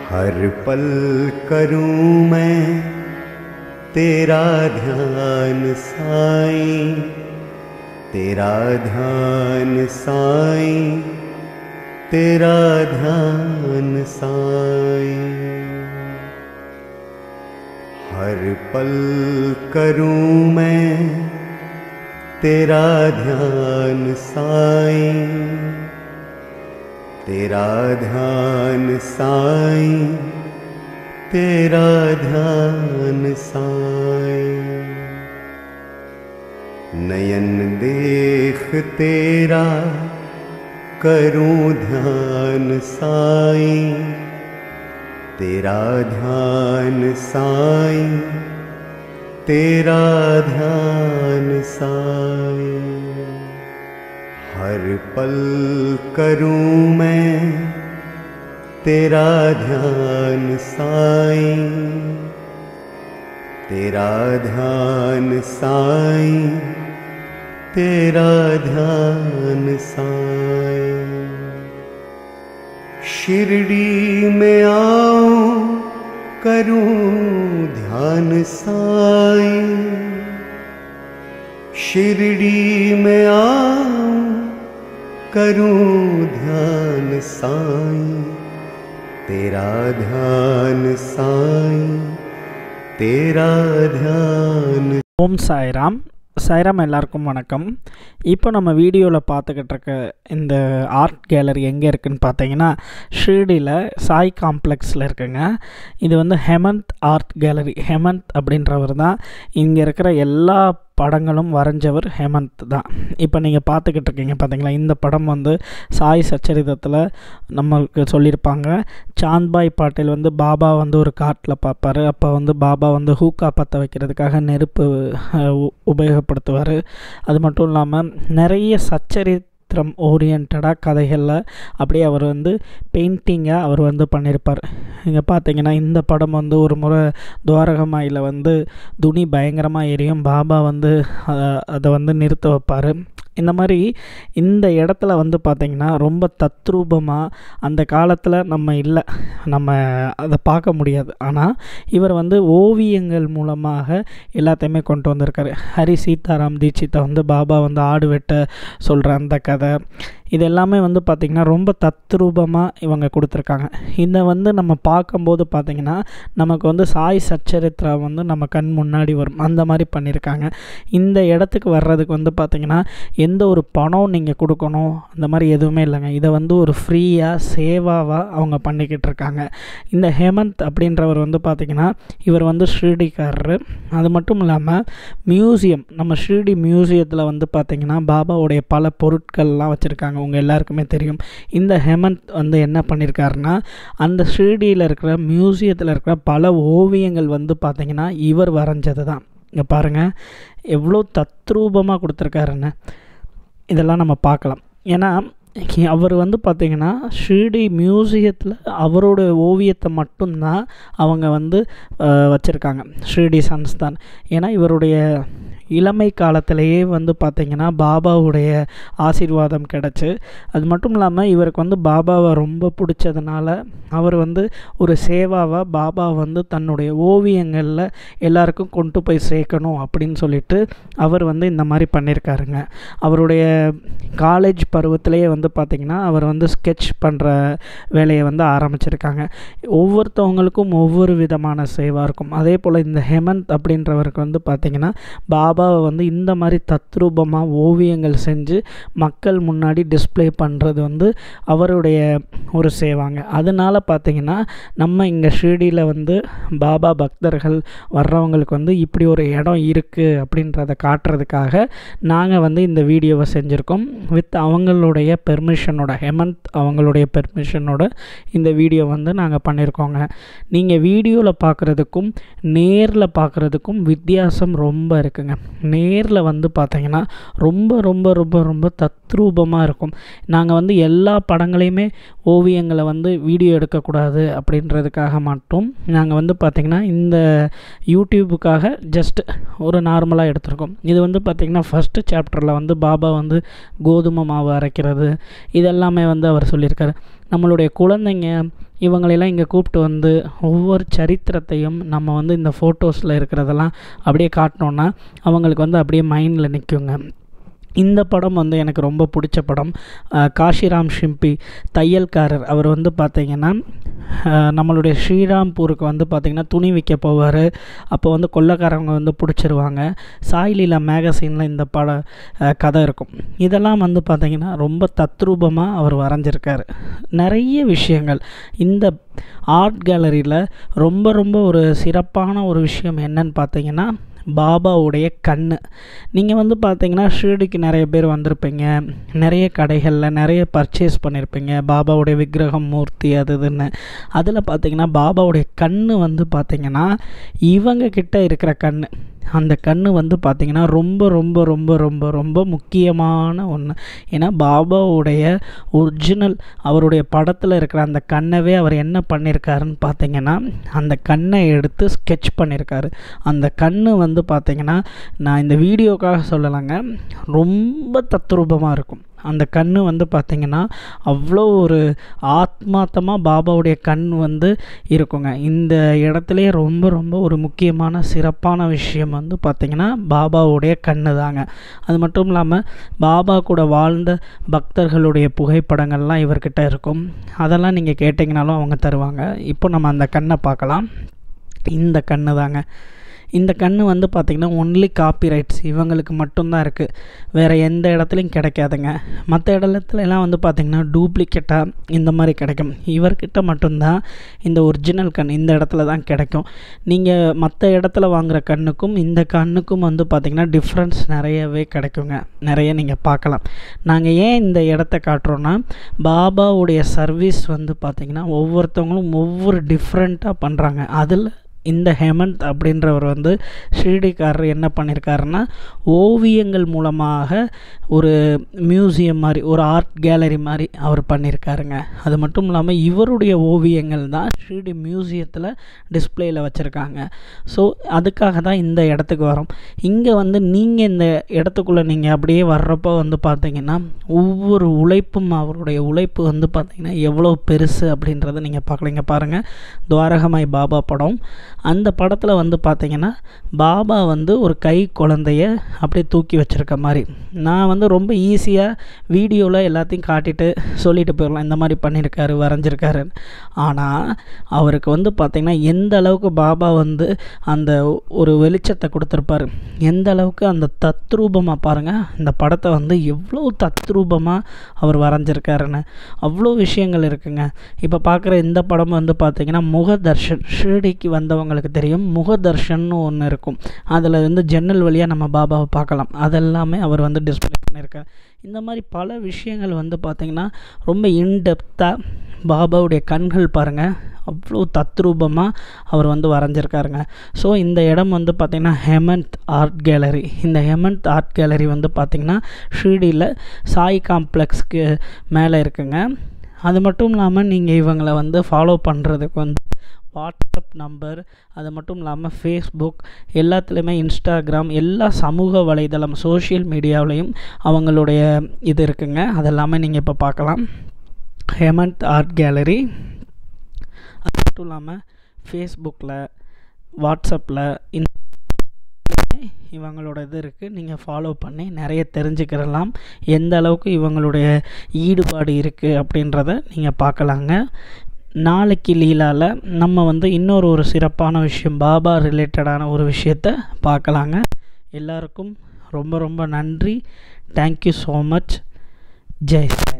हर पल करूं मैं तेरा ध्यान साईं तेरा ध्यान साईं तेरा ध्यान साईं हर पल करूं मैं तेरा ध्यान साईं तेरा ध्यान साईं तेरा ध्यान साईं नयन देख तेरा करूं ध्यान साईं तेरा ध्यान साईं तेरा ध्यान साईं हर पल करूं मैं तेरा ध्यान साईं तेरा ध्यान साईं तेरा ध्यान साईं शिरडी में आऊं करूं ध्यान साईं शिरडी में आऊं करूं ध्यान साईं तेरा ध्यान साईं तेरा ध्यान ஓம் சாய்ராம் சாய்ராம் எல்லாருக்கும் வணக்கம் இப்போ நம்ம வீடியோவில் பார்த்துக்கிட்டு இருக்க இந்த ஆர்ட் கேலரி எங்கே இருக்குன்னு பார்த்தீங்கன்னா ஷீர்டியில் சாய் காம்ப்ளெக்ஸில் இருக்குங்க இது வந்து ஹெமந்த் ஆர்ட் கேலரி ஹெமந்த் அப்படின்றவர் தான் இங்கே இருக்கிற எல்லா படங்களும் வரைஞ்சவர் ஹேமந்த் தான் இப்போ நீங்கள் பார்த்துக்கிட்டு இருக்கீங்க பார்த்தீங்களா இந்த படம் வந்து சாய் சச்சரிதத்தில் நம்மளுக்கு சொல்லியிருப்பாங்க சாந்த்பாய் பாட்டில் வந்து பாபா வந்து ஒரு காட்டில் பார்ப்பார் அப்போ வந்து பாபா வந்து ஹூக்கா பற்ற வைக்கிறதுக்காக நெருப்பு அஹ், உ- உபயோகப்படுத்துவார் அது மட்டும் இல்லாமல் நிறைய சச்சரித்திரம் ஓரியன்டாக கதைகளில் அப்படியே அவர் வந்து பெயிண்டிங்காக அவர் வந்து பண்ணியிருப்பார் இங்கே பார்த்தீங்கன்னா இந்த படம் வந்து ஒரு முறை துவாரகமாயில் வந்து துணி பயங்கரமாக எரியும் பாபா வந்து அ- அதை வந்து நிறுத்த வைப்பார் இந்த மாதிரி இந்த இடத்துல வந்து பார்த்திங்கன்னா ரொம்ப தத்ரூபமாக அந்த காலத்தில் நம்ம இல்லை நம்ம அதை பார்க்க முடியாது ஆனால் இவர் வந்து ஓவியங்கள் மூலமாக எல்லாத்தையுமே கொண்டு வந்திருக்காரு ஹரி சீதாராம் தீட்சித்தை வந்து பாபா வந்து ஆடு வெட்ட சொல்கிற அந்த கதை இது எல்லாமே வந்து பார்த்திங்கன்னா ரொம்ப தத்ரூபமாக இவங்க கொடுத்துருக்காங்க இதை வந்து நம்ம பார்க்கும்போது பார்த்திங்கன்னா நமக்கு வந்து சாய் சச்சரித்ரா வந்து நம்ம கண் முன்னாடி வரும் அந்த மாதிரி பண்ணியிருக்காங்க இந்த இடத்துக்கு வர்றதுக்கு வந்து பார்த்திங்கன்னா எந்த ஒரு பணம் நீங்கள் கொடுக்கணும் அந்த மாதிரி எதுவுமே இல்லைங்க இதை வந்து ஒரு ஃப்ரீயாக சேவாவாக அவங்க பண்ணிக்கிட்டு இருக்காங்க இந்த ஹேமந்த் அப்படின்றவர் வந்து பார்த்திங்கன்னா இவர் வந்து ஷீர்டிக்காரரு அது மட்டும் இல்லாமல் மியூசியம் நம்ம ஷீர்டி மியூசியத்தில் வந்து பார்த்திங்கன்னா பாபாவுடைய பல பொருட்கள்லாம் வச்சுருக்காங்க உங்கள் எல்லாருக்குமே தெரியும் இந்த ஹேமந்த் வந்து என்ன பண்ணியிருக்காருன்னா அந்த ஷீர்டியில் இருக்கிற மியூசியத்தில் இருக்கிற பல ஓவியங்கள் வந்து பார்த்திங்கன்னா இவர் வரைஞ்சது தான் இங்கே பாருங்கள் எவ்வளோ தத்ரூபமாக கொடுத்துருக்காருன்னு இதெல்லாம் நம்ம பார்க்கலாம் ஏன்னா அவர் வந்து பார்த்திங்கன்னா ஷீர்டி மியூசியத்தில் அவரோட ஓவியத்தை மட்டும்தான் அவங்க வந்து வச்சுருக்காங்க ஷீர்டி சன்ஸ்தான் ஏன்னா இவருடைய இளமை காலத்திலேயே வந்து பார்த்திங்கன்னா பாபாவுடைய ஆசீர்வாதம் கிடச்சி அது மட்டும் இல்லாமல் இவருக்கு வந்து பாபாவை ரொம்ப பிடிச்சதுனால அவர் வந்து ஒரு சேவாவாக பாபா வந்து தன்னுடைய ஓவியங்களில் எல்லாருக்கும் கொண்டு போய் சேர்க்கணும் அப்படின்னு சொல்லிட்டு அவர் வந்து இந்த மாதிரி பண்ணியிருக்காருங்க அவருடைய காலேஜ் பருவத்திலேயே வந்து பார்த்திங்கன்னா அவர் வந்து ஸ்கெட்ச் பண்ணுற வேலையை வந்து ஆரம்பிச்சிருக்காங்க ஒவ்வொருத்தவங்களுக்கும் ஒவ்வொரு விதமான சேவா இருக்கும் அதே போல் இந்த ஹேமந்த் அப்படின்றவருக்கு வந்து பார்த்திங்கன்னா பாபாவை வந்து இந்த மாதிரி தத்ரூபமாக ஓவியங்கள் செஞ்சு மக்கள் முன்னாடி டிஸ்ப்ளே பண்ணுறது வந்து அவருடைய ஒரு சேவாங்க அதனால பார்த்திங்கன்னா நம்ம இங்கே ஷீர்டியில் வந்து பாபா பக்தர்கள் வர்றவங்களுக்கு வந்து இப்படி ஒரு இடம் இருக்குது அப்படின்றத காட்டுறதுக்காக நாங்கள் வந்து இந்த வீடியோவை செஞ்சுருக்கோம் வித் அவங்களுடைய பெர்மிஷனோட ஹெமந்த் அவங்களுடைய பெர்மிஷனோட இந்த வீடியோ வந்து நாங்கள் பண்ணியிருக்கோங்க நீங்கள் வீடியோவில் பார்க்குறதுக்கும் நேரில் பார்க்குறதுக்கும் வித்தியாசம் ரொம்ப இருக்குங்க நேரில் வந்து பார்த்தீங்கன்னா ரொம்ப ரொம்ப ரொம்ப ரொம்ப தத்ரூபமாக இருக்கும் நாங்கள் வந்து எல்லா படங்களையுமே ஓவியங்களை வந்து வீடியோ எடுக்கக்கூடாது அப்படின்றதுக்காக மட்டும் நாங்கள் வந்து பார்த்திங்கன்னா இந்த யூடியூபுக்காக ஜஸ்ட் ஒரு நார்மலாக எடுத்திருக்கோம் இது வந்து பார்த்திங்கன்னா ஃபஸ்ட்டு சாப்டரில் வந்து பாபா வந்து கோதுமை மாவு அரைக்கிறது இதெல்லாமே வந்து அவர் சொல்லியிருக்காரு நம்மளுடைய குழந்தைங்க இவங்களெல்லாம் இங்கே கூப்பிட்டு வந்து ஒவ்வொரு சரித்திரத்தையும் நம்ம வந்து இந்த ஃபோட்டோஸில் இருக்கிறதெல்லாம் அப்படியே காட்டினோன்னா அவங்களுக்கு வந்து அப்படியே மைண்டில் நிற்குங்க இந்த படம் வந்து எனக்கு ரொம்ப பிடிச்ச படம் அஹ், காஷிராம் ஷிம்பி தையல்காரர் அவர் வந்து பார்த்திங்கன்னா அஹ், நம்மளுடைய ஸ்ரீராம்பூருக்கு வந்து பார்த்திங்கன்னா துணி விற்க போவார் அப்போ வந்து கொள்ளைக்காரங்க வந்து பிடிச்சிருவாங்க சாய்லீலா மேகசினில் இந்த பட அஹ், கதை இருக்கும் இதெல்லாம் வந்து பார்த்திங்கன்னா ரொம்ப தத்ரூபமாக அவர் வரைஞ்சிருக்காரு நிறைய விஷயங்கள் இந்த ஆர்ட் கேலரியில் ரொம்ப ரொம்ப ஒரு சிறப்பான ஒரு விஷயம் என்னன்னு பார்த்தீங்கன்னா பாபாவுடைய கண் நீங்கள் வந்து பார்த்தீங்கன்னா ஷீர்டிக்கு நிறைய பேர் வந்திருப்பீங்க நிறைய கடைகளில் நிறைய பர்ச்சேஸ் பண்ணியிருப்பீங்க பாபாவுடைய விக்கிரகம் மூர்த்தி அது இதுன்னு அதில் பார்த்தீங்கன்னா பாபாவுடைய கண் வந்து பார்த்தீங்கன்னா இவங்க கிட்ட இருக்கிற கண் அந்த கண் வந்து பார்த்திங்கன்னா ரொம்ப ரொம்ப ரொம்ப ரொம்ப ரொம்ப முக்கியமான ஒன்று ஏன்னா பாபாவுடைய ஒரிஜினல் அவருடைய படத்தில் இருக்கிற அந்த கண்ணவே அவர் என்ன பண்ணியிருக்காருன்னு பார்த்தீங்கன்னா அந்த கண்ணை எடுத்து ஸ்கெட்ச் பண்ணியிருக்காரு அந்த கண் வந்து பார்த்தீங்கன்னா நான் இந்த வீடியோக்காக சொல்லலைங்க ரொம்ப தத்ரூபமாக இருக்கும் அந்த கண் வந்து பார்த்திங்கன்னா அவ்வளோ ஒரு ஆத்மார்த்தமாக பாபாவுடைய கண் வந்து இருக்குங்க இந்த இடத்துலையே ரொம்ப ரொம்ப ஒரு முக்கியமான சிறப்பான விஷயம் வந்து பார்த்திங்கன்னா பாபாவுடைய கண்ணு தாங்க அது மட்டும் இல்லாமல் பாபா கூட வாழ்ந்த பக்தர்களுடைய புகைப்படங்கள்லாம் இவர்கிட்ட இருக்கும் அதெல்லாம் நீங்கள் கேட்டிங்கனாலும் அவங்க தருவாங்க இப்போ நம்ம அந்த கண்ணை பார்க்கலாம் இந்த கண்ணு தாங்க இந்த கண்ணு வந்து பார்த்திங்கன்னா ஒன்லி காப்பிரைட்ஸ் இவங்களுக்கு மட்டும்தான் இருக்குது வேறு எந்த இடத்துலையும் கிடைக்காதுங்க மற்ற இடத்துல எல்லாம் வந்து பார்த்திங்கன்னா டூப்ளிகேட்டாக இந்த மாதிரி கிடைக்கும் இவர்கிட்ட மட்டும்தான் இந்த ஒரிஜினல் கண் இந்த இடத்துல தான் கிடைக்கும் நீங்கள் மற்ற இடத்துல வாங்குகிற கண்ணுக்கும் இந்த கண்ணுக்கும் வந்து பார்த்திங்கன்னா டிஃப்ரென்ஸ் நிறையவே கிடைக்குங்க நிறைய நீங்கள் பார்க்கலாம் நாங்கள் ஏன் இந்த இடத்த காட்டுறோன்னா பாபாவுடைய சர்வீஸ் வந்து பார்த்திங்கன்னா ஒவ்வொருத்தவங்களும் ஒவ்வொரு டிஃப்ரெண்ட்டாக பண்ணுறாங்க அதில் இந்த ஹேமந்த் அப்படின்றவர் வந்து ஷீரடிக்காரர் என்ன பண்ணியிருக்காருன்னா ஓவியங்கள் மூலமாக ஒரு மியூசியம் மாதிரி ஒரு ஆர்ட் கேலரி மாதிரி அவர் பண்ணியிருக்காருங்க அது மட்டும் இல்லாமல் இவருடைய ஓவியங்கள் தான் ஷீரடி மியூசியத்தில் டிஸ்ப்ளேயில் வச்சுருக்காங்க ஸோ அதுக்காக தான் இந்த இடத்துக்கு வரோம் இங்கே வந்து நீங்கள் இந்த இடத்துக்குள்ளே நீங்கள் அப்படியே வர்றப்போ வந்து பார்த்தீங்கன்னா ஒவ்வொரு உழைப்பும் அவருடைய உழைப்பு வந்து பார்த்தீங்கன்னா எவ்வளோ பெருசு அப்படின்றத நீங்கள் பார்க்கலீங்க பாருங்கள் துவாரகமாய் பாபா படம் அந்த படத்தில் வந்து பார்த்தீங்கன்னா பாபா வந்து ஒரு கை குழந்தைய அப்படியே தூக்கி வச்சுருக்க மாதிரி நான் வந்து ரொம்ப ஈஸியாக வீடியோவில் எல்லாத்தையும் காட்டிட்டு சொல்லிட்டு போயிடலாம் இந்த மாதிரி பண்ணியிருக்காரு வரைஞ்சிருக்காரு ஆனால் அவருக்கு வந்து பார்த்திங்கன்னா எந்த அளவுக்கு பாபா வந்து அந்த ஒரு வெளிச்சத்தை கொடுத்துருப்பாரு எந்த அளவுக்கு அந்த தத்ரூபமாக பாருங்கள் இந்த படத்தை வந்து எவ்வளோ தத்ரூபமாக அவர் வரைஞ்சிருக்காருன்னு அவ்வளோ விஷயங்கள் இருக்குங்க இப்போ பார்க்குற இந்த படம் வந்து பார்த்திங்கன்னா முகதர்ஷன் ஷீரடிக்கு வந்தவங்களுக்கு தெரியும் முகதர்ஷன்னு ஒன்று இருக்கும் அதில் வந்து ஜன்னல் வழியாக நம்ம பாபாவை பார்க்கலாம் அதெல்லாமே அவர் வந்து டிஸ்பிளே பண்ணியிருக்கார் இந்த மாதிரி பல விஷயங்கள் வந்து பார்த்திங்கன்னா ரொம்ப இன்டெப்த்தாக பாபாவுடைய கண்கள் பாருங்கள் அவ்வளோ தத்ரூபமாக அவர் வந்து வரைஞ்சிருக்காருங்க ஸோ இந்த இடம் வந்து பார்த்திங்கன்னா ஹெமந்த் ஆர்ட் கேலரி இந்த ஹெமந்த் ஆர்ட் கேலரி வந்து பார்த்திங்கன்னா ஷீரடியில் சாய் காம்ப்ளெக்ஸ்க்கு மேலே இருக்குங்க அது மட்டும் இல்லாமல் நீங்கள் இவங்களை வந்து ஃபாலோ பண்ணுறதுக்கு வந்து வாட்ஸ்அப் நம்பர் அது மட்டும் இல்லாமல் ஃபேஸ்புக் எல்லாத்துலேயுமே இன்ஸ்டாகிராம் எல்லா சமூக வலைதளம் சோஷியல் மீடியாவிலையும் அவங்களுடைய இது இருக்குங்க அதெல்லாமே நீங்கள் இப்போ பார்க்கலாம் ஹேமந்த் ஆர்ட் கேலரி அது மட்டும் இல்லாமல் ஃபேஸ்புக்கில் வாட்ஸ்அப்பில் இன் இவங்களோட இது இருக்குது நீங்கள் ஃபாலோ பண்ணி நிறைய தெரிஞ்சுக்கிறலாம் எந்த அளவுக்கு இவங்களுடைய ஈடுபாடு இருக்குது அப்படின்றத நீங்கள் பார்க்கலாங்க நாளைக்கு லீலாவில் நம்ம வந்து இன்னொரு ஒரு சிறப்பான விஷயம் பாபா ரிலேட்டடான ஒரு விஷயத்த பார்க்கலாங்க எல்லாருக்கும் ரொம்ப ரொம்ப நன்றி thank you so much Jai Sai